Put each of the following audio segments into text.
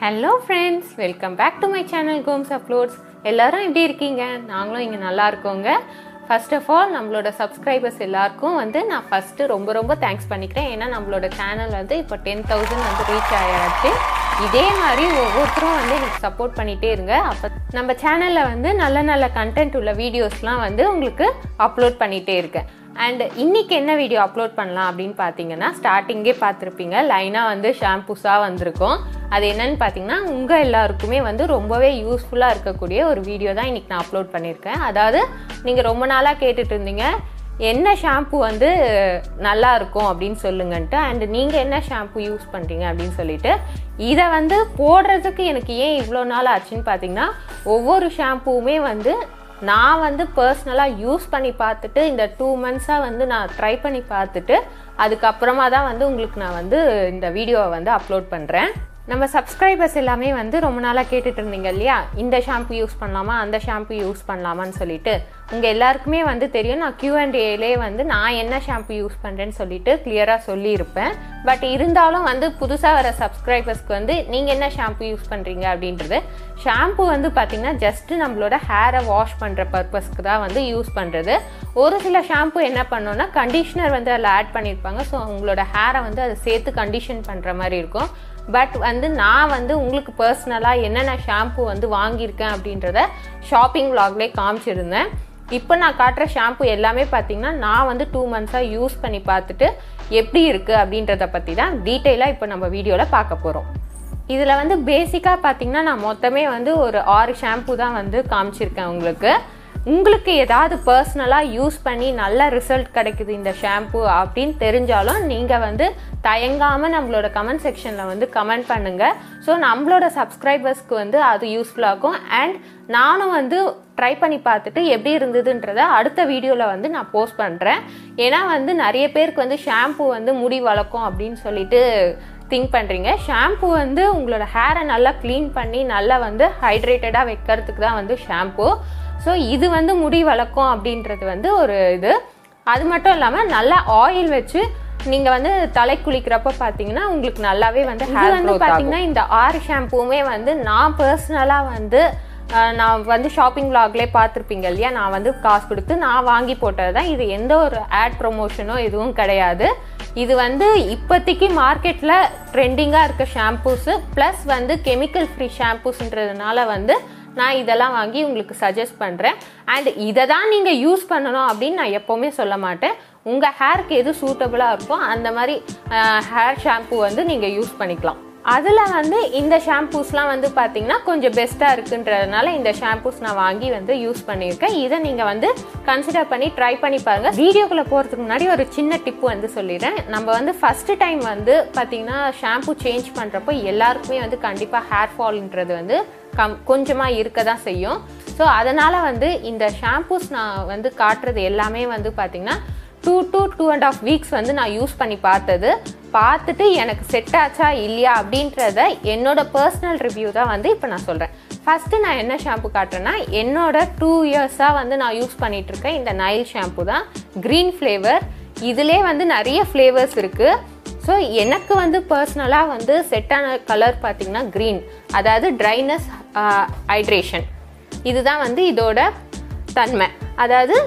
Hello friends welcome back to my channel Gomes uploads எல்லாரும் எப்படி இருக்கீங்க நாங்களும் இங்கே நல்லா இருக்கோங்க ஃபர்ஸ்ட் ஆஃப் ஆல் நம்மளோட சப்ஸ்கிரைபர்ஸ் எல்லாருக்கும் வந்து நான் ஃபஸ்ட்டு ரொம்ப ரொம்ப தேங்க்ஸ் பண்ணிக்கிறேன் ஏன்னா நம்மளோட சேனல் வந்து இப்போ டென் தௌசண்ட் வந்து ரீச் ஆயாச்சு இதே மாதிரி ஒவ்வொருத்தரும் வந்து எனக்கு சப்போர்ட் பண்ணிகிட்டே இருங்க அப்போ நம்ம சேனலில் வந்து நல்ல நல்ல கண்டென்ட் உள்ள வீடியோஸ்லாம் வந்து உங்களுக்கு அப்லோட் பண்ணிகிட்டே இருக்கேன் அண்ட் இன்னைக்கு என்ன வீடியோ அப்லோட் பண்ணலாம் அப்படின்னு பார்த்தீங்கன்னா ஸ்டார்டிங்கே பார்த்துருப்பீங்க லைனாக வந்து ஷாம்பூஸாக வந்திருக்கும் அது என்னன்னு பார்த்தீங்கன்னா உங்கள் எல்லாருக்குமே வந்து ரொம்பவே யூஸ்ஃபுல்லாக இருக்கக்கூடிய ஒரு வீடியோ தான் இன்னைக்கு நான் அப்லோட் பண்ணியிருக்கேன் அதாவது நீங்கள் ரொம்ப நாளாக கேட்டுட்டு இருந்தீங்க என்ன ஷாம்பு வந்து நல்லா இருக்கும் அப்படின்னு சொல்லுங்கன்ட்டு அண்ட் நீங்கள் என்ன ஷாம்பு யூஸ் பண்ணுறீங்க அப்படின்னு சொல்லிட்டு இதை வந்து போடுறதுக்கு எனக்கு ஏன் இவ்வளோ நாள் ஆச்சுன்னு பார்த்தீங்கன்னா ஒவ்வொரு ஷாம்புவுமே வந்து நான் வந்து பர்சனலாக யூஸ் பண்ணி பார்த்துட்டு இந்த டூ மந்த்ஸாக வந்து நான் ட்ரை பண்ணி பார்த்துட்டு அதுக்கப்புறமா தான் வந்து உங்களுக்கு நான் வந்து இந்த வீடியோவை வந்து அப்லோட் பண்ணுறேன் நம்ம சப்ஸ்கிரைபர்ஸ் எல்லாமே வந்து ரொம்ப நாளாக கேட்டுட்டு இருந்தீங்க இல்லையா இந்த ஷாம்பு யூஸ் பண்ணலாமா அந்த ஷாம்பு யூஸ் பண்ணலாமான்னு சொல்லிட்டு உங்கள் எல்லாருக்குமே வந்து தெரியும் நான் கியூஎன்டேலே வந்து நான் என்ன ஷாம்பு யூஸ் பண்ணுறேன்னு சொல்லிட்டு கிளியராக சொல்லியிருப்பேன் பட் இருந்தாலும் வந்து புதுசாக வர சப்ஸ்கிரைபர்ஸ்க்கு வந்து நீங்கள் என்ன ஷாம்பு யூஸ் பண்ணுறீங்க அப்படின்றது ஷாம்பு வந்து பார்த்திங்கன்னா ஜஸ்ட்டு நம்மளோட ஹேரை வாஷ் பண்ணுற பர்பஸ்க்கு தான் வந்து யூஸ் பண்ணுறது ஒரு சில ஷாம்பு என்ன பண்ணோன்னா கண்டிஷ்னர் வந்து அதில் ஆட் பண்ணியிருப்பாங்க ஸோ உங்களோட ஹேரை வந்து அதை சேர்த்து கண்டிஷன் பண்ணுற மாதிரி இருக்கும் பட் வந்து நான் வந்து உங்களுக்கு பர்சனலாக என்னென்ன ஷாம்பு வந்து வாங்கியிருக்கேன் அப்படின்றத ஷாப்பிங் விலாக்லேயே காமிச்சிருந்தேன் இப்போ நான் காட்டுற ஷாம்பு எல்லாமே பார்த்தீங்கன்னா நான் வந்து டூ மந்த்ஸாக யூஸ் பண்ணி பார்த்துட்டு எப்படி இருக்குது அப்படின்றத பற்றி தான் டீட்டெயிலாக இப்போ நம்ம வீடியோவில் பார்க்க போகிறோம் இதில் வந்து பேசிக்காக பார்த்தீங்கன்னா நான் மொத்தமே வந்து ஒரு ஆறு ஷாம்பு தான் வந்து காமிச்சிருக்கேன் உங்களுக்கு உங்களுக்கு ஏதாவது பர்சனலாக யூஸ் பண்ணி நல்ல ரிசல்ட் கிடைக்குது இந்த ஷாம்பு அப்படின்னு தெரிஞ்சாலும் நீங்கள் வந்து தயங்காமல் நம்மளோட கமெண்ட் செக்ஷனில் வந்து கமெண்ட் பண்ணுங்கள் ஸோ நம்மளோட சப்ஸ்கிரைபர்ஸ்க்கு வந்து அது யூஸ்ஃபுல்லாகும் அண்ட் நானும் வந்து ட்ரை பண்ணி பார்த்துட்டு எப்படி இருந்ததுன்றத அடுத்த வீடியோவில் வந்து நான் போஸ்ட் பண்ணுறேன் ஏன்னா வந்து நிறைய பேருக்கு வந்து ஷாம்பு வந்து முடி வளர்க்கும் அப்படின்னு சொல்லிட்டு திங்க் பண்ணுறீங்க ஷாம்பு வந்து உங்களோட ஹேரை நல்லா க்ளீன் பண்ணி நல்லா வந்து ஹைட்ரேட்டடாக வைக்கிறதுக்கு தான் வந்து ஷாம்பு ஸோ இது வந்து முடி வளர்க்கும் அப்படின்றது வந்து ஒரு இது அது மட்டும் இல்லாமல் நல்லா ஆயில் வச்சு நீங்கள் வந்து தலை குளிக்கிறப்ப பார்த்தீங்கன்னா உங்களுக்கு நல்லாவே வந்து ஹேர் வந்து பார்த்தீங்கன்னா இந்த ஆறு ஷாம்புவுமே வந்து நான் பர்சனலாக வந்து நான் வந்து ஷாப்பிங் விலாக்லேயே பார்த்துருப்பீங்க இல்லையா நான் வந்து காசு கொடுத்து நான் வாங்கி போட்டது தான் இது எந்த ஒரு ஆட் ப்ரொமோஷனோ எதுவும் கிடையாது இது வந்து இப்போதைக்கு மார்க்கெட்டில் ட்ரெண்டிங்காக இருக்க ஷாம்பூஸு ப்ளஸ் வந்து கெமிக்கல் ஃப்ரீ ஷாம்பூஸ்ன்றதுனால வந்து நான் இதெல்லாம் வாங்கி உங்களுக்கு சஜஸ்ட் பண்ணுறேன் அண்ட் இதை தான் நீங்கள் யூஸ் பண்ணணும் அப்படின்னு நான் எப்போவுமே சொல்ல மாட்டேன் உங்கள் ஹேருக்கு எது சூட்டபுளாக இருக்கோ அந்த மாதிரி ஹேர் ஷாம்பு வந்து நீங்கள் யூஸ் பண்ணிக்கலாம் அதில் வந்து இந்த ஷாம்பூஸ்லாம் வந்து பார்த்தீங்கன்னா கொஞ்சம் பெஸ்ட்டாக இருக்குன்றதுனால இந்த ஷாம்பூஸ் நான் வாங்கி வந்து யூஸ் பண்ணியிருக்கேன் இதை நீங்கள் வந்து கன்சிடர் பண்ணி ட்ரை பண்ணி பாருங்கள் வீடியோக்குள்ளே போகிறதுக்கு முன்னாடி ஒரு சின்ன டிப்பு வந்து சொல்லிடுறேன் நம்ம வந்து ஃபஸ்ட்டு டைம் வந்து பார்த்தீங்கன்னா ஷாம்பு சேஞ்ச் பண்ணுறப்போ எல்லாருக்குமே வந்து கண்டிப்பாக ஹேர் ஃபால்ன்றது வந்து கம் கொஞ்சமாக இருக்க தான் செய்யும் ஸோ அதனால் வந்து இந்த ஷாம்பூஸ் நான் வந்து காட்டுறது எல்லாமே வந்து பார்த்திங்கன்னா two to two and half weeks வந்து நான் யூஸ் பண்ணி பார்த்தது பார்த்துட்டு எனக்கு செட் ஆச்சா இல்லையா அப்படின்றத என்னோட பர்சனல் ரிவ்யூ தான் வந்து இப்போ நான் சொல்கிறேன் ஃபஸ்ட்டு நான் என்ன ஷாம்பு காட்டுறேன்னா என்னோட டூ இயர்ஸாக வந்து நான் யூஸ் பண்ணிகிட்ருக்கேன் இந்த நைல் ஷாம்பு தான் க்ரீன் ஃப்ளேவர் இதிலே வந்து நிறைய ஃப்ளேவர்ஸ் இருக்குது ஸோ எனக்கு வந்து பர்சனலாக வந்து செட்டான கலர் பார்த்திங்கன்னா க்ரீன் அதாவது ட்ரைனஸ் ஹைட்ரேஷன் இதுதான் வந்து இதோட தன்மை அதாவது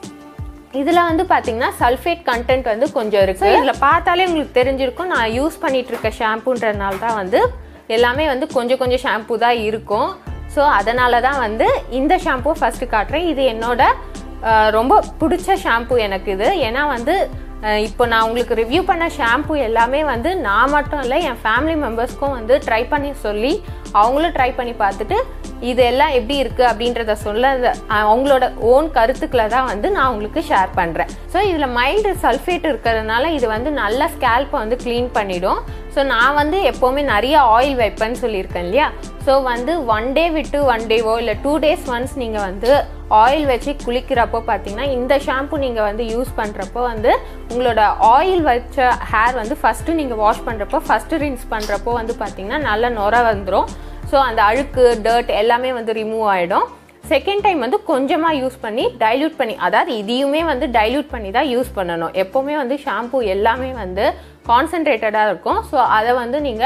இதில் வந்து பார்த்தீங்கன்னா சல்ஃபேட் கண்டென்ட் வந்து கொஞ்சம் இருக்குது இதில் பார்த்தாலே உங்களுக்கு தெரிஞ்சிருக்கும் நான் யூஸ் பண்ணிகிட்டு இருக்க ஷாம்புன்றதுனால தான் வந்து எல்லாமே வந்து கொஞ்சம் கொஞ்சம் ஷாம்பு தான் இருக்கும் ஸோ அதனால தான் வந்து இந்த ஷாம்பு ஃபஸ்ட்டு காட்டுறேன் இது என்னோட ரொம்ப பிடிச்ச ஷாம்பு எனக்கு இது ஏன்னா வந்து இப்போ நான் உங்களுக்கு ரிவ்யூ பண்ண ஷாம்பு எல்லாமே வந்து நான் மட்டும் இல்லை என் ஃபேமிலி மெம்பர்ஸ்க்கும் வந்து ட்ரை பண்ணி சொல்லி அவங்களும் ட்ரை பண்ணி பார்த்துட்டு இது எல்லாம் எப்படி இருக்குது அப்படின்றத சொல்ல அவங்களோட ஓன் கருத்துக்களை தான் வந்து நான் உங்களுக்கு ஷேர் பண்ணுறேன் ஸோ இதில் மைல்டு சல்ஃபேட் இருக்கிறதுனால இது வந்து நல்ல ஸ்கேல்ப்பை வந்து க்ளீன் பண்ணிடும் ஸோ நான் வந்து எப்போவுமே நிறைய ஆயில் வைப்பேன்னு சொல்லியிருக்கேன் இல்லையா ஸோ வந்து ஒன் டே விட்டு ஒன் டேவோ இல்லை டூ டேஸ் ஒன்ஸ் நீங்கள் வந்து ஆயில் வச்சு குளிக்கிறப்போ பார்த்தீங்கன்னா இந்த ஷாம்பு நீங்கள் வந்து யூஸ் பண்ணுறப்போ வந்து உங்களோட ஆயில் வச்ச ஹேர் வந்து ஃபஸ்ட்டு நீங்கள் வாஷ் பண்ணுறப்போ ஃபஸ்ட்டு ரின்ஸ் பண்ணுறப்போ வந்து பார்த்தீங்கன்னா நல்ல நுர வந்துடும் ஸோ அந்த அழுக்கு டர்ட் எல்லாமே வந்து ரிமூவ் ஆகிடும் செகண்ட் டைம் வந்து கொஞ்சமாக யூஸ் பண்ணி டைல்யூட் பண்ணி அதாவது இதையுமே வந்து டைல்யூட் பண்ணி தான் யூஸ் பண்ணணும் எப்போவுமே வந்து ஷாம்பு எல்லாமே வந்து கான்சன்ட்ரேட்டடாக இருக்கும் ஸோ அதை வந்து நீங்கள்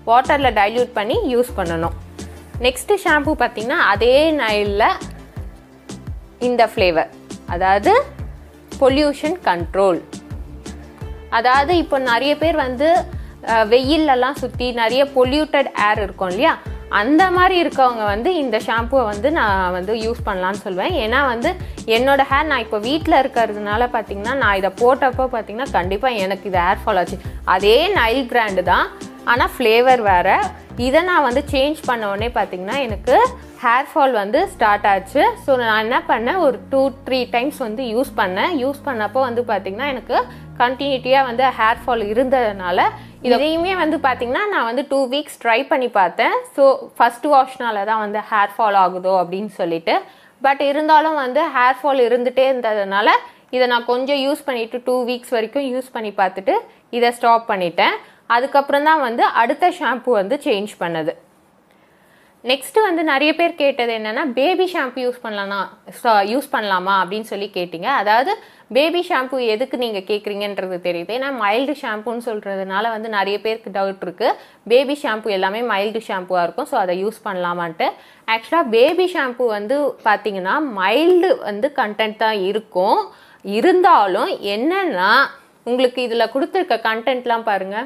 வாட்டரில் டைல்யூட் பண்ணி யூஸ் பண்ணணும் நெக்ஸ்ட்டு ஷாம்பு பார்த்திங்கன்னா அதே நைலில் இந்த ஃப்ளேவர் அதாவது பொல்யூஷன் கண்ட்ரோல் அதாவது இப்போ நிறைய பேர் வந்து அஹ், வெயில்லலாம் சுற்றி நிறைய பொல்யூட்டட் ஏர் இருக்கும் இல்லையா அந்த மாதிரி இருக்கவங்க வந்து இந்த ஷாம்புவை வந்து நான் வந்து யூஸ் பண்ணலான்னு சொல்லுவேன் ஏன்னா வந்து என்னோட ஹேர் நான் இப்போ வீட்டில் இருக்கிறதுனால பார்த்தீங்கன்னா நான் இதை போட்டப்போ பார்த்தீங்கன்னா கண்டிப்பாக எனக்கு இது ஹேர் ஃபால் ஆச்சு அதே நைல் பிராண்டு தான் ஆனால் ஃப்ளேவர் வேறு இதை நான் வந்து சேஞ்ச் பண்ண உடனே பார்த்தீங்கன்னா எனக்கு ஹேர் ஃபால் வந்து ஸ்டார்ட் ஆச்சு ஸோ நான் என்ன பண்ணேன் ஒரு டூ த்ரீ டைம்ஸ் வந்து யூஸ் பண்ணேன் யூஸ் பண்ணப்போ வந்து பார்த்தீங்கன்னா எனக்கு கண்டினியூட்டியாக வந்து ஹேர் ஃபால் இருந்ததுனால இதையுமே வந்து பார்த்தீங்கன்னா நான் வந்து டூ வீக்ஸ் ட்ரை பண்ணி பார்த்தேன் ஸோ ஃபர்ஸ்ட் வாஷ்னால தான் வந்து ஹேர் ஃபால் ஆகுதோ அப்படின்னு சொல்லிட்டு பட் இருந்தாலும் வந்து ஹேர் ஃபால் இருந்துகிட்டே இருந்ததுனால இதை நான் கொஞ்சம் யூஸ் பண்ணிட்டு டூ வீக்ஸ் வரைக்கும் யூஸ் பண்ணி பார்த்துட்டு இதை ஸ்டாப் பண்ணிட்டேன் அதுக்கப்புறம் தான் வந்து அடுத்த ஷாம்பு வந்து சேஞ்ச் பண்ணது நெக்ஸ்ட்டு வந்து நிறைய பேர் கேட்டது என்னென்னா பேபி ஷாம்பு யூஸ் பண்ணலாமா யூஸ் பண்ணலாமா அப்படின்னு சொல்லி கேட்டிங்க அதாவது பேபி ஷாம்பு எதுக்கு நீங்கள் கேட்குறீங்கன்றது தெரியுது ஏன்னா மைல்டு ஷாம்புன்னு சொல்கிறதுனால வந்து நிறைய பேருக்கு டவுட் இருக்குது பேபி ஷாம்பு எல்லாமே மைல்டு ஷாம்புவாக இருக்கும் ஸோ அதை யூஸ் பண்ணலாமான்ட்டு ஆக்சுவலாக பேபி ஷாம்பு வந்து பார்த்தீங்கன்னா மைல்டு வந்து கண்டென்ட் தான் இருக்கும் இருந்தாலும் என்னன்னா உங்களுக்கு இதில் கொடுத்துருக்க கண்டென்ட்லாம் பாருங்கள்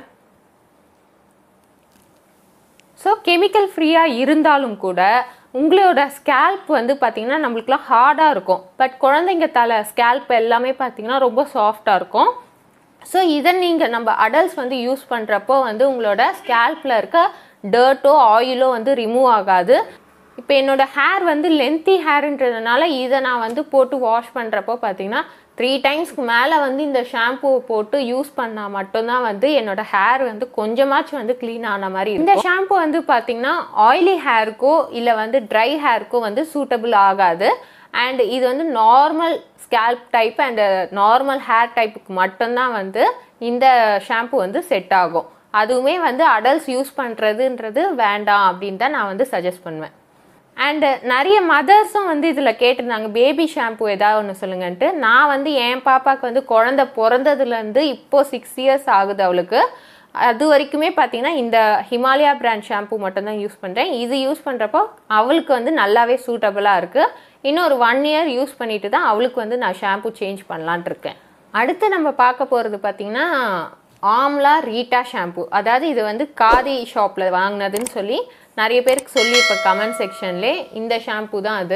ஸோ கெமிக்கல் ஃப்ரீயாக இருந்தாலும் கூட உங்களோட ஸ்கேல்ப் வந்து பார்த்தீங்கன்னா நம்மளுக்குலாம் ஹார்டாக இருக்கும் பட் குழந்தைங்க தலை ஸ்கேல்ப் எல்லாமே பார்த்தீங்கன்னா ரொம்ப சாஃப்டாக இருக்கும் ஸோ இதை நீங்கள் நம்ம அடல்ட்ஸ் வந்து யூஸ் பண்ணுறப்போ வந்து உங்களோட ஸ்கேல்பில் இருக்க டர்ட்டோ ஆயிலோ வந்து ரிமூவ் ஆகாது இப்போ என்னோட ஹேர் வந்து லென்த்தி ஹேருன்றதுனால இதை நான் வந்து போட்டு வாஷ் பண்ணுறப்போ பார்த்தீங்கன்னா த்ரீ டைம்ஸ்க்கு மேலே வந்து இந்த ஷாம்புவை போட்டு யூஸ் பண்ணால் மட்டும்தான் வந்து என்னோட ஹேர் வந்து கொஞ்சமாச்சும் வந்து க்ளீன் ஆன மாதிரி இருக்கும். இந்த ஷாம்பு வந்து பார்த்தீங்கன்னா ஆயிலி ஹேருக்கோ இல்லை வந்து ட்ரை ஹேருக்கோ வந்து சூட்டபிள் ஆகாது அண்ட் இது வந்து normal scalp type and normal hair டைப்புக்கு மட்டும்தான் வந்து இந்த ஷாம்பு வந்து செட் ஆகும் அதுவுமே வந்து அடல்ட்ஸ் யூஸ் பண்ணுறதுன்றது வேண்டாம் அப்படின்னு தான் நான் வந்து சஜஸ்ட் பண்ணுவேன் அண்டு நிறைய மதர்ஸும் வந்து இதில் கேட்டிருந்தாங்க பேபி ஷாம்பு ஏதாவது ஒன்று சொல்லுங்கன்ட்டு நான் வந்து என் பாப்பாவுக்கு வந்து குழந்த பிறந்ததுலேருந்து இப்போது சிக்ஸ் இயர்ஸ் ஆகுது அவளுக்கு அது வரைக்குமே பார்த்தீங்கன்னா இந்த ஹிமாலயா பிராண்ட் ஷாம்பு மட்டும்தான் யூஸ் பண்ணுறேன் இது யூஸ் பண்ணுறப்போ அவளுக்கு வந்து நல்லாவே சூட்டபுளாக இருக்குது இன்னும் ஒரு ஒன் இயர் யூஸ் பண்ணிட்டு தான் அவளுக்கு வந்து நான் ஷாம்பு சேஞ்ச் பண்ணலான்ட்டு இருக்கேன் அடுத்து நம்ம பார்க்க போகிறது பார்த்தீங்கன்னா ஆம்லா ரீட்டா ஷாம்பு அதாவது இது வந்து காதி ஷாப்பில் வாங்கினதுன்னு சொல்லி நிறைய பேருக்கு சொல்லியிருப்பேன் கமெண்ட் செக்ஷன்லே இந்த ஷாம்பு தான் அது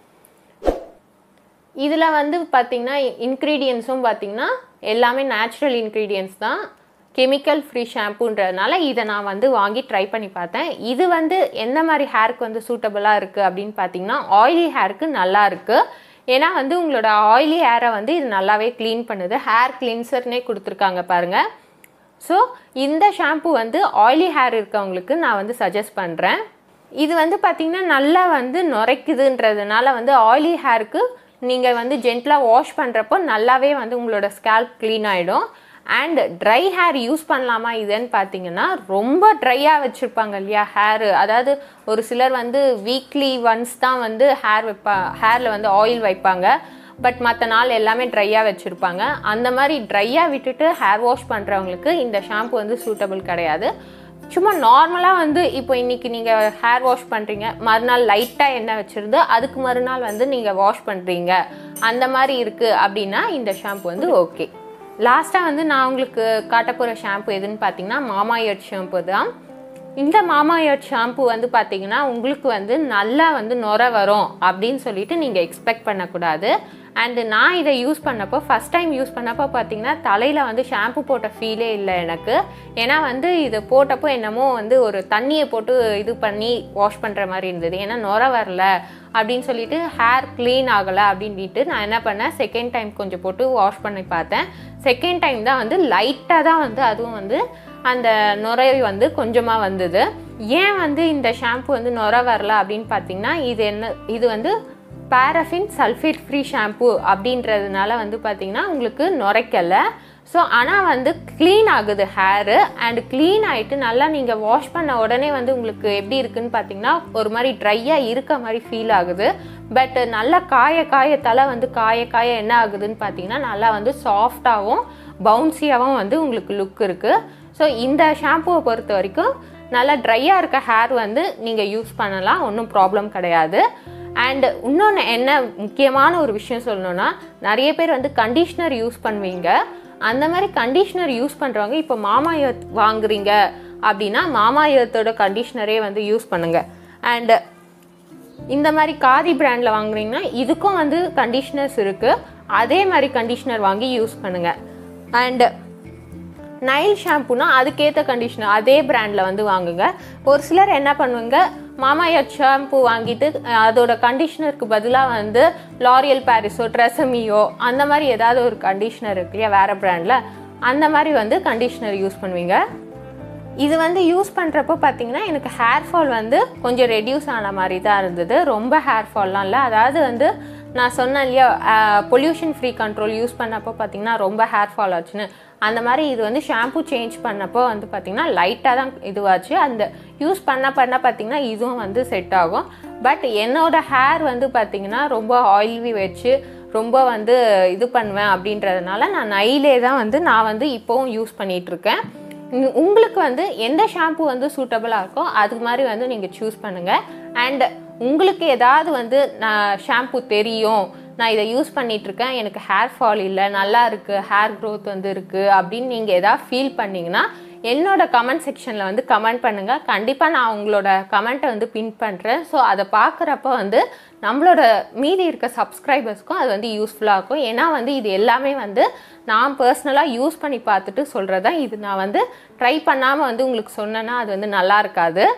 இதில் வந்து பார்த்தீங்கன்னா இன்க்ரீடியன்ஸும் பார்த்தீங்கன்னா எல்லாமே நேச்சுரல் இன்க்ரீடியன்ஸ் தான் கெமிக்கல் ஃப்ரீ ஷாம்புன்றதுனால இதை நான் வந்து வாங்கி ட்ரை பண்ணி பார்த்தேன் இது வந்து எந்த மாதிரி ஹேருக்கு வந்து சூட்டபுளாக இருக்குது அப்படின்னு பார்த்தீங்கன்னா ஆயிலி ஹேருக்கு நல்லா இருக்குது ஏன்னா வந்து உங்களோட ஆயிலி ஹேரை வந்து இது நல்லாவே க்ளீன் பண்ணுது ஹேர் கிளீன்சர்னே கொடுத்துருக்காங்க பாருங்கள் ஸோ இந்த ஷாம்பு வந்து ஆயிலி ஹேர் இருக்கவங்களுக்கு நான் வந்து சஜஸ்ட் பண்ணுறேன் இது வந்து பார்த்திங்கன்னா நல்லா வந்து நுரைக்குதுன்றதுனால வந்து ஆயிலி ஹேருக்கு நீங்கள் வந்து ஜென்டலாக வாஷ் பண்ணுறப்போ நல்லாவே வந்து உங்களோட ஸ்கேல்ப் க்ளீன் ஆகிடும் அண்ட் ட்ரை ஹேர் யூஸ் பண்ணலாமா இதுன்னு பார்த்தீங்கன்னா ரொம்ப ட்ரையாக வச்சுருப்பாங்க இல்லையா ஹேரு அதாவது ஒரு சிலர் வந்து வீக்லி ஒன்ஸ் தான் வந்து ஹேர் வைப்பா ஹேரில் வந்து ஆயில் வைப்பாங்க பட் மற்ற நாள் எல்லாமே ட்ரையாக வச்சுருப்பாங்க அந்த மாதிரி ட்ரையாக விட்டுட்டு ஹேர் வாஷ் பண்ணுறவங்களுக்கு இந்த ஷாம்பு வந்து சூட்டபிள் கிடையாது சும்மா நார்மலாக வந்து இப்போ இன்றைக்கி நீங்கள் ஹேர் வாஷ் பண்ணுறீங்க மறுநாள் லைட்டாக எண்ணெய் வச்சுருந்து அதுக்கு மறுநாள் வந்து நீங்கள் வாஷ் பண்ணுறீங்க அந்த மாதிரி இருக்குது அப்படின்னா இந்த ஷாம்பு வந்து ஓகே லாஸ்ட்டாக வந்து நான் உங்களுக்கு காட்ட போகிற ஷாம்பு எதுன்னு பார்த்தீங்கன்னா மாமா எர்த் ஷாம்பு தான் இந்த மாமா எர்த் ஷாம்பு வந்து பார்த்தீங்கன்னா உங்களுக்கு வந்து நல்லா வந்து நுர வரும் அப்படின்னு சொல்லிட்டு நீங்கள் எக்ஸ்பெக்ட் பண்ணக்கூடாது அண்டு நான் இதை யூஸ் பண்ணப்போ ஃபஸ்ட் டைம் யூஸ் பண்ணப்போ பார்த்தீங்கன்னா தலையில் வந்து ஷாம்பு போட்ட ஃபீலே இல்லை எனக்கு ஏன்னா வந்து இது போட்டப்போ என்னமோ வந்து ஒரு தண்ணியை போட்டு இது பண்ணி வாஷ் பண்ணுற மாதிரி இருந்தது ஏன்னா நுர வரல அப்படின்னு சொல்லிட்டு ஹேர் க்ளீன் ஆகலை அப்படின்ட்டு நான் என்ன பண்ணேன் செகண்ட் டைம் கொஞ்சம் போட்டு வாஷ் பண்ணி பார்த்தேன் செகண்ட் டைம் தான் வந்து லைட்டாக தான் வந்து அதுவும் வந்து அந்த நுரை வந்து கொஞ்சமாக வந்தது ஏன் வந்து இந்த ஷாம்பு வந்து நுர வரல அப்படின்னு பார்த்தீங்கன்னா இது என்ன இது வந்து பாரஃபின் சல்ஃபேட் ஃப்ரீ ஷாம்பு அப்படின்றதுனால வந்து பார்த்தீங்கன்னா உங்களுக்கு நுரைக்கலை ஸோ ஆனால் வந்து க்ளீன் ஆகுது ஹேரு அண்ட் க்ளீன் ஆகிட்டு நல்லா நீங்கள் வாஷ் பண்ண உடனே வந்து உங்களுக்கு எப்படி இருக்குன்னு பார்த்தீங்கன்னா ஒரு மாதிரி ட்ரையாக இருக்க மாதிரி ஃபீல் ஆகுது பட் நல்லா காய காய தலை வந்து காய காய என்ன ஆகுதுன்னு பார்த்தீங்கன்னா நல்லா வந்து சாஃப்டாகவும் பவுன்சியாகவும் வந்து உங்களுக்கு லுக் இருக்குது ஸோ இந்த ஷாம்புவை பொறுத்த வரைக்கும் நல்லா ட்ரையாக இருக்க ஹேர் வந்து நீங்கள் யூஸ் பண்ணலாம் ஒன்றும் ப்ராப்ளம் கிடையாது அண்ட் இன்னொன்று என்ன முக்கியமான ஒரு விஷயம் சொல்லணும்னா நிறைய பேர் வந்து கண்டிஷ்னர் யூஸ் பண்ணுவீங்க அந்த மாதிரி கண்டிஷ்னர் யூஸ் பண்ணுறவங்க இப்போ மாமா எர்த் வாங்குறீங்க அப்படின்னா மாமா எர்த்தோட கண்டிஷ்னரே வந்து யூஸ் பண்ணுங்க அண்ட் இந்த மாதிரி காதி பிராண்டில் வாங்குறீங்கன்னா இதுக்கும் வந்து கண்டிஷ்னர்ஸ் இருக்குது அதே மாதிரி கண்டிஷ்னர் வாங்கி யூஸ் பண்ணுங்க அண்ட் நைல் ஷாம்புனா அதுக்கேற்ற கண்டிஷனர் அதே பிராண்டில் வந்து வாங்குங்க ஒரு சிலர் என்ன பண்ணுவாங்க மாமாயர் ஷாம்பு வாங்கிட்டு அஹ், அதோட கண்டிஷனருக்கு பதிலாக வந்து லாரியல் பாரிஸோ ட்ரெசமியோ அந்த மாதிரி ஏதாவது ஒரு கண்டிஷனர் இருக்கு இல்லையா வேறு பிராண்டில் அந்த மாதிரி வந்து கண்டிஷனர் யூஸ் பண்ணுவீங்க இது வந்து யூஸ் பண்ணுறப்போ பார்த்தீங்கன்னா எனக்கு ஹேர் ஃபால் வந்து கொஞ்சம் ரெடியூஸ் ஆன மாதிரி தான் இருந்தது ரொம்ப ஹேர் ஃபால்லாம் இல்லை அதாவது வந்து நான் சொன்னேன் இல்லையா பொல்யூஷன் ஃப்ரீ கண்ட்ரோல் யூஸ் பண்ணப்போ பார்த்தீங்கன்னா ரொம்ப ஹேர் ஃபால் ஆச்சுன்னு அந்த மாதிரி இது வந்து ஷாம்பு சேஞ்ச் பண்ணப்போ வந்து பார்த்தீங்கன்னா லைட்டாக தான் இதுவாச்சு அந்த யூஸ் பண்ண பண்ண பார்த்தீங்கன்னா இதுவும் வந்து செட் ஆகும் பட் என்னோட ஹேர் வந்து பார்த்தீங்கன்னா ரொம்ப ஆயிலி வச்சு ரொம்ப வந்து இது பண்ணுவேன் அப்படின்றதுனால நான் நைலே தான் வந்து நான் வந்து இப்போவும் யூஸ் பண்ணிட்டு இருக்கேன் உங்க- உங்களுக்கு வந்து எந்த ஷாம்பு வந்து சூட்டபுளாக இருக்கோ அது மாதிரி வந்து நீங்கள் சூஸ் பண்ணுங்கள் அண்ட் உங்களுக்கு ஏதாவது வந்து நான் ஷாம்பு தெரியும் நான் இதை யூஸ் பண்ணிட்டு இருக்கேன் எனக்கு ஹேர் ஃபால் இல்லை நல்லா இருக்கு ஹேர் growth வந்து இருக்கு அப்படின்னு நீங்கள் ஏதாவது ஃபீல் பண்ணீங்கன்னா என்னோட கமெண்ட் செக்ஷனில் வந்து கமெண்ட் பண்ணுங்கள் கண்டிப்பாக நான் உங்களோட கமெண்ட்டை வந்து பின் பண்ணுறேன் ஸோ அதை பார்க்குறப்ப வந்து நம்மளோட மீதி இருக்க சப்ஸ்கிரைபர்ஸ்க்கும் அது வந்து யூஸ்ஃபுல்லாக இருக்கும் ஏன்னா வந்து இது எல்லாமே வந்து நான் பர்சனலாக யூஸ் பண்ணி பார்த்துட்டு சொல்கிறதா இது நான் வந்து ட்ரை பண்ணாமல் வந்து உங்களுக்கு சொன்னேன்னா அது வந்து நல்லா இருக்காது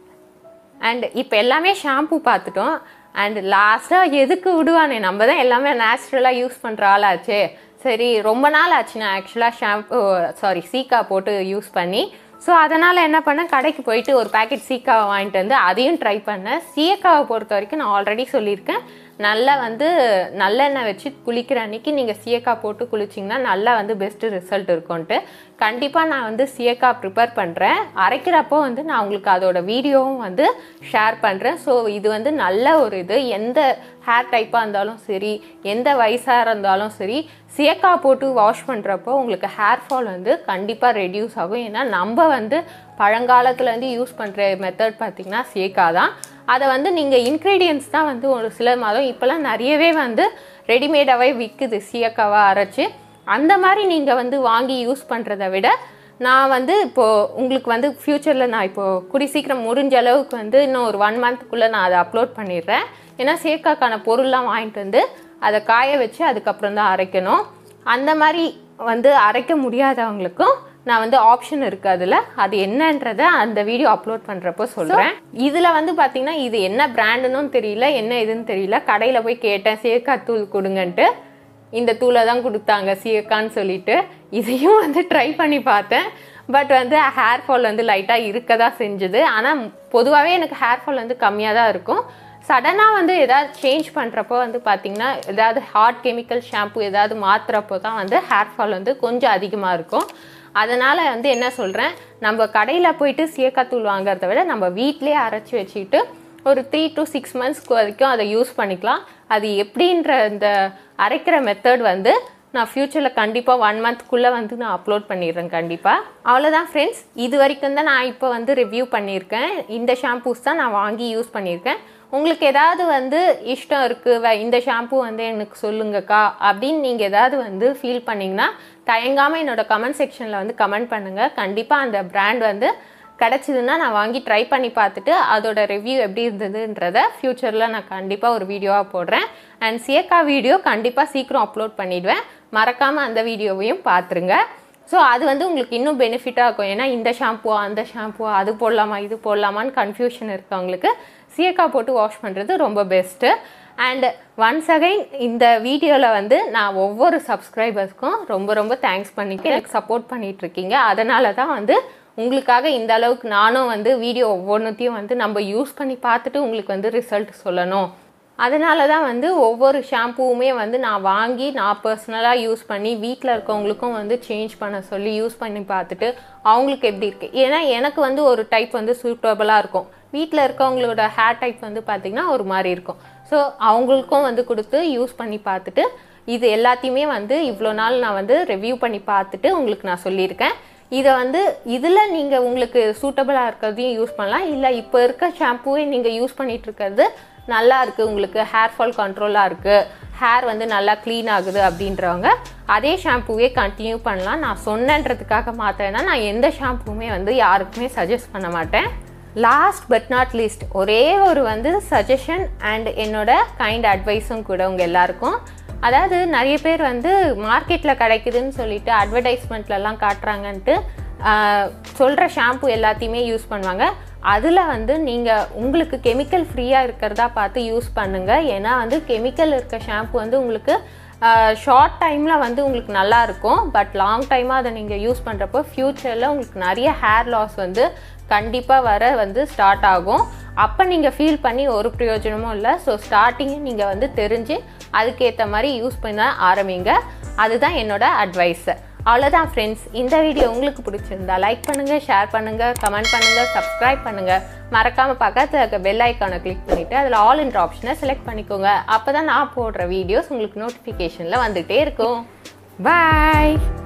அண்ட் இப்போ எல்லாமே ஷாம்பு பார்த்துட்டோம் அண்ட் லாஸ்ட்டாக எதுக்கு விடுவானே நம்ம தான் எல்லாமே நேச்சுரலாக யூஸ் பண்ணுற ஆளாச்சே சரி ரொம்ப நாள் ஆச்சு நான் ஆக்சுவலாக ஷாம்பு சாரி சீக்கா போட்டு யூஸ் பண்ணி ஸோ அதனால் என்ன பண்ணேன் கடைக்கு போயிட்டு ஒரு பேக்கெட் சீக்காவை வாங்கிட்டு வந்து அதையும் ட்ரை பண்ணேன் சீக்காவை பொறுத்த வரைக்கும் நான் ஆல்ரெடி சொல்லியிருக்கேன் நல்லா வந்து நல்லெண்ணெய் வச்சு குளிக்கிற அன்னைக்கு நீங்கள் சீயக்காய் போட்டு குளிச்சிங்கன்னா நல்லா வந்து பெஸ்ட்டு ரிசல்ட் இருக்கும்ன்ட்டு கண்டிப்பாக நான் வந்து சீயக்காய் ப்ரிப்பேர் பண்ணுறேன் அரைக்கிறப்போ வந்து நான் உங்களுக்கு அதோட வீடியோவும் வந்து ஷேர் பண்ணுறேன் ஸோ இது வந்து நல்ல ஒரு இது எந்த ஹேர் டைப்பாக இருந்தாலும் சரி எந்த வயசாக இருந்தாலும் சரி சீயக்காய் போட்டு வாஷ் பண்ணுறப்போ உங்களுக்கு ஹேர் ஃபால் வந்து கண்டிப்பாக ரெடியூஸ் ஆகும் ஏன்னா நம்ம வந்து பழங்காலத்துலேருந்து யூஸ் பண்ணுற மெத்தட் பார்த்திங்கன்னா சீயக்காய் தான் அதை வந்து நீங்கள் இன்க்ரீடியன்ஸ் தான் வந்து ஒரு சில மாதம் இப்போல்லாம் நிறையவே வந்து ரெடிமேடாகவே விற்குது சீயக்காவை அரைச்சி அந்த மாதிரி நீங்கள் வந்து வாங்கி யூஸ் பண்ணுறத விட நான் வந்து இப்போது உங்களுக்கு வந்து ஃப்யூச்சரில் நான் இப்போது கூடி சீக்கிரம் முடிஞ்ச அளவுக்கு வந்து இன்னும் ஒரு ஒன் மந்த்துக்குள்ளே நான் அதை அப்லோட் பண்ணிடுறேன் ஏன்னா சேக்காக்கான பொருள்லாம் வாங்கிட்டு வந்து அதை காய வச்சு அதுக்கப்புறம் தான் அரைக்கணும் அந்த மாதிரி வந்து அரைக்க முடியாதவங்களுக்கும் நான் வந்து ஆப்ஷன் இருக்கு அதில் அது என்னன்றத அந்த வீடியோ அப்லோட் பண்ணுறப்போ சொல்கிறேன் இதில் வந்து பார்த்தீங்கன்னா இது என்ன பிராண்டுன்னு தெரியல என்ன இதுன்னு தெரியல கடையில் போய் கேட்டேன் சேக்கா தூள் கொடுங்கன்ட்டு இந்த தூளை தான் கொடுத்தாங்க சீயக்கான்னு சொல்லிட்டு இதையும் வந்து ட்ரை பண்ணி பார்த்தேன் பட் வந்து ஹேர் ஃபால் வந்து லைட்டாக இருக்க தான் செஞ்சுது ஆனால் பொதுவாகவே எனக்கு ஹேர் ஃபால் வந்து கம்மியாக தான் இருக்கும் சடனாக வந்து ஏதாவது சேஞ்ச் பண்ணுறப்போ வந்து பார்த்திங்கன்னா ஏதாவது ஹார்ட் கெமிக்கல் ஷாம்பு ஏதாவது மாற்றுறப்போ தான் வந்து ஹேர் ஃபால் வந்து கொஞ்சம் அதிகமாக இருக்கும் அதனால் வந்து என்ன சொல்கிறேன் நம்ம கடையில் போயிட்டு சீயக்காத்தூள் வாங்குறத விட நம்ம வீட்டிலே அரைச்சி வச்சுக்கிட்டு ஒரு த்ரீ டு சிக்ஸ் மந்த்ஸ்க்கு வரைக்கும் அதை யூஸ் பண்ணிக்கலாம் அது எப்படின்ற இந்த அரைக்கிற மெத்தட் வந்து நான் ஃப்யூச்சரில் கண்டிப்பாக ஒன் மந்த்க்குள்ளே வந்து நான் அப்லோட் பண்ணிடுறேன் கண்டிப்பாக அவ்வளோதான் ஃப்ரெண்ட்ஸ் இது வரைக்கும் தான் நான் இப்போ வந்து ரிவ்யூ பண்ணியிருக்கேன் இந்த ஷாம்பூஸ் தான் நான் வாங்கி யூஸ் பண்ணியிருக்கேன் உங்களுக்கு ஏதாவது வந்து இஷ்டம் இருக்குது இந்த ஷாம்பு வந்து எனக்கு சொல்லுங்கக்கா அப்படின்னு நீங்கள் ஏதாவது வந்து ஃபீல் பண்ணிங்கன்னா தயங்காமல் என்னோட கமெண்ட் செக்ஷனில் வந்து கமெண்ட் பண்ணுங்கள் கண்டிப்பாக அந்த பிராண்ட் வந்து கிடச்சிதுன்னா நான் வாங்கி ட்ரை பண்ணி பார்த்துட்டு அதோட ரிவ்யூ எப்படி இருந்ததுன்றத ஃப்யூச்சரில் நான் கண்டிப்பாக ஒரு வீடியோவாக போடுறேன் அண்ட் சியக்கா வீடியோ கண்டிப்பாக சீக்கிரம் அப்லோட் பண்ணிடுவேன் மறக்காமல் அந்த வீடியோவையும் பார்த்துருங்க ஸோ அது வந்து உங்களுக்கு இன்னும் பெனிஃபிட்டாக இருக்கும் ஏன்னா இந்த ஷாம்புவா அந்த ஷாம்புவா அது போடலாமா இது போடலாமான்னு கன்ஃபியூஷன் இருக்கவங்களுக்கு சீயக்கா போட்டு வாஷ் பண்ணுறது ரொம்ப பெஸ்ட்டு அண்ட் ஒன்ஸ் அகைன் இந்த வீடியோவில் வந்து நான் ஒவ்வொரு சப்ஸ்கிரைபர்ஸ்க்கும் ரொம்ப ரொம்ப தேங்க்ஸ் பண்ணிக்க எனக்கு சப்போர்ட் பண்ணிட்டு இருக்கீங்க அதனால தான் வந்து உங்களுக்காக இந்த அளவுக்கு நானும் வந்து வீடியோ ஒவ்வொன்றுத்தையும் வந்து நம்ம யூஸ் பண்ணி பார்த்துட்டு உங்களுக்கு வந்து ரிசல்ட் சொல்லணும் அதனால தான் வந்து ஒவ்வொரு ஷாம்புவுமே வந்து நான் வாங்கி நான் பர்சனலாக யூஸ் பண்ணி வீட்டில் இருக்கவங்களுக்கும் வந்து சேஞ்ச் பண்ண சொல்லி யூஸ் பண்ணி பார்த்துட்டு அவங்களுக்கு எப்படி இருக்கு ஏன்னா எனக்கு வந்து ஒரு டைப் வந்து சூட்டபுளாக இருக்கும் வீட்டில் இருக்கவங்களோட ஹேர் டைப் வந்து பார்த்திங்கன்னா ஒரு மாதிரி இருக்கும் ஸோ அவங்களுக்கும் வந்து கொடுத்து யூஸ் பண்ணி பார்த்துட்டு இது எல்லாத்தையுமே வந்து இவ்வளோ நாள் நான் வந்து ரிவ்யூ பண்ணி பார்த்துட்டு உங்களுக்கு நான் சொல்லியிருக்கேன் இதை வந்து இதில் நீங்கள் உங்களுக்கு சூட்டபிளாக இருக்கிறதையும் யூஸ் பண்ணலாம் இல்லை இப்போ இருக்க ஷாம்புவே நீங்கள் யூஸ் பண்ணிட்டு இருக்கிறது நல்லா இருக்குது உங்களுக்கு ஹேர் ஃபால் கண்ட்ரோலாக இருக்குது ஹேர் வந்து நல்லா க்ளீன் ஆகுது அப்படின்றவங்க அதே ஷாம்புவே கண்டினியூ பண்ணலாம் நான் சொன்னன்றதுக்காக மாற்றேன்னா நான் எந்த ஷாம்புவுமே வந்து யாருக்குமே சஜஸ்ட் பண்ண மாட்டேன் லாஸ்ட் பட் நாட் லீஸ்ட் ஒரே ஒரு வந்து சஜஷன் அண்ட் என்னோட கைண்ட் அட்வைஸும் கூட உங்கள் எல்லாருக்கும் அதாவது நிறைய பேர் வந்து மார்க்கெட்டில் கிடைக்குதுன்னு சொல்லிட்டு அட்வர்டைஸ்மெண்ட்லலாம் காட்டுறாங்கன்ட்டு சொல்கிற ஷாம்பு எல்லாத்தையுமே யூஸ் பண்ணுவாங்க அதில் வந்து நீங்கள் உங்களுக்கு கெமிக்கல் ஃப்ரீயாக இருக்கிறதா பார்த்து யூஸ் பண்ணுங்கள் ஏன்னா வந்து கெமிக்கல் இருக்க ஷாம்பு வந்து உங்களுக்கு ஷார்ட் டைமில் வந்து உங்களுக்கு நல்லா இருக்கும் பட் லாங் டைமாக அதை நீங்கள் யூஸ் பண்ணுறப்போ ஃப்யூச்சரில் உங்களுக்கு நிறைய ஹேர் லாஸ் வந்து கண்டிப்பாக வர வந்து ஸ்டார்ட் ஆகும் அப்போ நீங்கள் ஃபீல் பண்ணி ஒரு பிரயோஜனமும் இல்லை ஸோ ஸ்டார்டிங்கு நீங்கள் வந்து தெரிஞ்சு அதுக்கேற்ற மாதிரி யூஸ் பண்ண ஆரம்பிங்க அதுதான் என்னோட அட்வைஸ் அவ்வளோதான் ஃப்ரெண்ட்ஸ் இந்த வீடியோ உங்களுக்கு பிடிச்சிருந்தா லைக் பண்ணுங்கள் ஷேர் பண்ணுங்கள் கமெண்ட் பண்ணுங்கள் சப்ஸ்கிரைப் பண்ணுங்கள் மறக்காமல் பக்கத்தில் இருக்க பெல் ஐக்கானை கிளிக் பண்ணிவிட்டு அதில் ஆல் இன்ட்ரு ஆப்ஷனை செலக்ட் பண்ணிக்கோங்க அப்போ தான் நான் போடுற வீடியோஸ் உங்களுக்கு நோட்டிஃபிகேஷனில் வந்துகிட்டே இருக்கும் பாய்